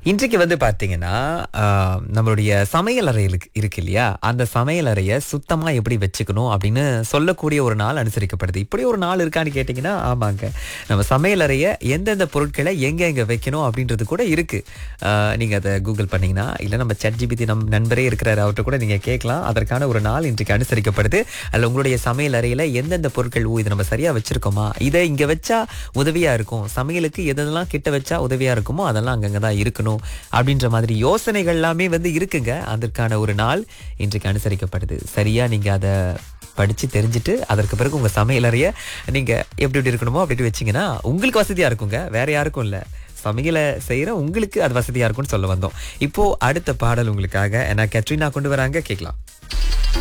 இன்றைக்கு வந்து பார்த்தீங்கன்னா ஆஹ், நம்மளுடைய சமையல் அறை இருக்கு இருக்கு இல்லையா அந்த சமையல் அறையை சுத்தமா எப்படி வச்சுக்கணும் அப்படின்னு சொல்லக்கூடிய ஒரு நாள் அனுசரிக்கப்படுது இப்படி ஒரு நாள் இருக்கான்னு கேட்டிங்கன்னா ஆமாங்க நம்ம சமையல் அறையை எந்தெந்த பொருட்களை எங்க எங்க வைக்கணும் அப்படின்றது கூட இருக்கு ஆஹ், நீங்க அதை கூகுள் பண்ணீங்கன்னா இல்லை நம்ம ChatGPT நம் நண்பரே இருக்கிறாரு அவர்கிட்ட கூட நீங்க கேட்கலாம் அதற்கான ஒரு நாள் இன்றைக்கு அனுசரிக்கப்படுது அதில் உங்களுடைய சமையல் அறையில எந்தெந்த பொருட்கள் ஓ இது நம்ம சரியா வச்சிருக்கோமா இதை இங்க வச்சா உதவியா இருக்கும் சமையலுக்கு எதெல்லாம் கிட்ட வச்சா உதவியா இருக்குமோ அதெல்லாம் அங்கங்க தான் இருக்கணும் அப்படின்ற மாதிரி யோசனைகள் எல்லாமே வந்து இருக்குங்க அதற்கான ஒரு நாள் இன்றைக்கு அனுசரிக்கப்படுது சரியா நீங்க அதை படிச்சு தெரிஞ்சுட்டு அதற்கு பிறகு உங்க சமையலறைய நீங்க எப்படி எப்படி இருக்கணுமோ அப்படி இப்படி வச்சீங்கன்னா உங்களுக்கு வசதியா இருக்குங்க வேற யாருக்கும் இல்ல சமையலை செய்யற உங்களுக்கு அது வசதியா இருக்கும்னு சொல்ல வந்தோம் இப்போ அடுத்த பாடல் உங்களுக்காக ஏன்னா கட்ரினா கொண்டு வராங்க கேட்கலாம்